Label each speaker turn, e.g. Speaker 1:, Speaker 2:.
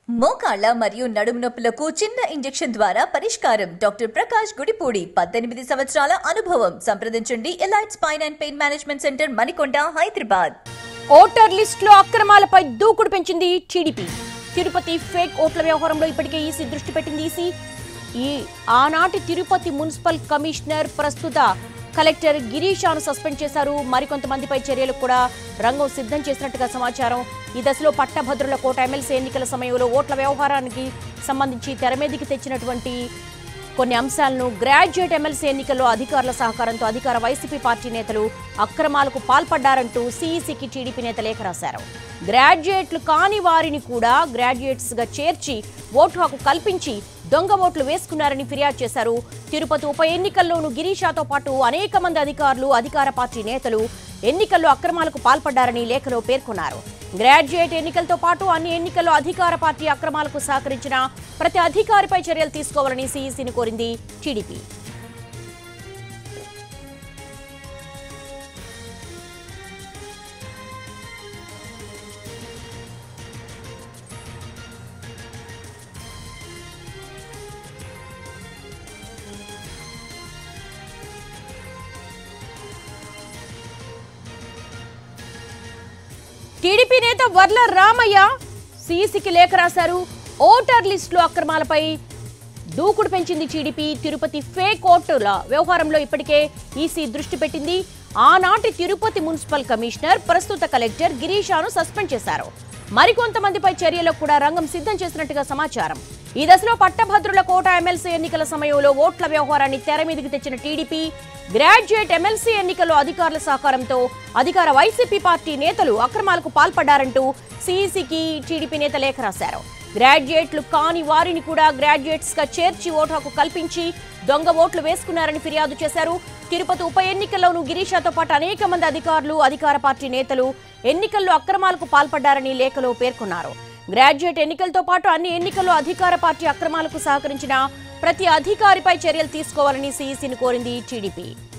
Speaker 1: మోకాళ్ల మరియు నడుము నొప్పులకు చిన్న ఇంజెక్షన్ ద్వారా పరిష్కారం డాక్టర్ ప్రకాష్ గుడిపూడి పద్దెనిమిది సంవత్సరాల అనుభవం సంప్రదించండి Elite Spine and Pain Management Centre Manikonda Hyderabad
Speaker 2: voter లిస్టులో అక్రమాలపై దూకుడు పెంచింది టీడీపీ తిరుపతి ఫేక్ ఓట్ల వ్యవహారంలో ఇప్పటికే ఈసీ దృష్టి పెట్టింది ఈసీ ఈ ఆనాటి తిరుపతి మున్సిపల్ కమిషనర్ ప్రస్తుత కలెక్టర్ గిరీషాను సస్పెండ్ చేశారు మరికొంతమందిపై చర్యలకు కూడా రంగం సిద్ధం చేసినట్టుగా సమాచారం ఈ దశలో పట్టభద్రుల కోట ఎమ్మెల్సీ ఎన్నికల సమయంలో ఓట్ల వ్యవహారానికి సంబంధించి తెరమీదికి తెచ్చినటువంటి కొన్ని అంశాలను గ్రాడ్యుయేట్ ఎమ్మెల్సీ ఎన్నికల్లో అధికారుల సహకారంతో అధికార వైసీపీ పార్టీ నేతలు అక్రమాలకు పాల్పడ్డారంటూ సీఈసీకి టీడీపీ నేత లేఖ రాశారు గ్రాడ్యుయేట్లు కాని వారిని కూడా గ్రాడ్యుయేట్స్ గా చేర్చి ఓటు హక్కు కల్పించి దొంగ ఓట్లు వేసుకున్నారని ఫిర్యాదు చేశారు తిరుపతి ఉప ఎన్నికల్లోనూ గిరీషాతో పాటు అనేక మంది అధికారులు అధికార పార్టీ నేతలు ఎన్నికల్లో అక్రమాలకు పాల్పడ్డారని లేఖలో పేర్కొన్నారు గ్రాడ్యుయేట్ ఎన్నికలతో పాటు అన్ని ఎన్నికల్లో అధికార పార్టీ అక్రమాలకు సహకరించిన ప్రతి అధికారిపై చర్యలు తీసుకోవాలని సీఈసీని కోరింది టీడీపీ టీడీపీ నేత వర్ల రామయ్య సీసీకి లేఖ రాశారు ఓటర్ లిస్టులో అక్రమాలపై దూకుడు పెంచింది టీడీపీ తిరుపతి ఫేక్ ఓటుల వ్యవహారంలో ఇప్పటికే ఈసీ దృష్టి పెట్టింది ఆనాటి తిరుపతి మున్సిపల్ కమిషనర్ ప్రస్తుత కలెక్టర్ గిరీషాను సస్పెండ్ చేశారు మరికొంతమందిపై చర్యలకు కూడా రంగం సిద్ధం చేసినట్టుగా సమాచారం ఈ దశలో పట్టభద్రుల కోట ఎమ్మెల్సీ ఎన్నికల సమయంలో ఓట్ల వ్యవహారాన్ని తెర మీదకి తెచ్చిన టీడీపీ గ్రాడ్యుయేట్ ఎమ్మెల్సీ ఎన్నికల్లో అధికారుల సహకారంతో అధికార వైసీపీ పార్టీ నేతలు అక్రమాలకు పాల్పడ్డారంటూ సీఈసీకి టీడీపీ నేత లేఖ రాశారు గ్రాడ్యుయేట్లు కాని వారిని కూడా గ్రాడ్యుయేట్స్ గా చేర్చి ఓటు హక్కు కల్పించి దొంగ ఓట్లు వేసుకున్నారని ఫిర్యాదు చేశారు తిరుపతి ఉప ఎన్నికల్లోనూ గిరీషాతో పాటు అనేక మంది అధికారులు అధికార పార్టీ నేతలు ఎన్నికల్లో అక్రమాలకు పాల్పడ్డారని లేఖలో పేర్కొన్నారు గ్రాడ్యుయేట్ ఎన్నికలతో పాటు అన్ని ఎన్నికల్లో అధికార పార్టీ అక్రమాలకు సహకరించిన ప్రతి అధికారిపై చర్యలు తీసుకోవాలని సీఈసీని కోరింది టీడీపీ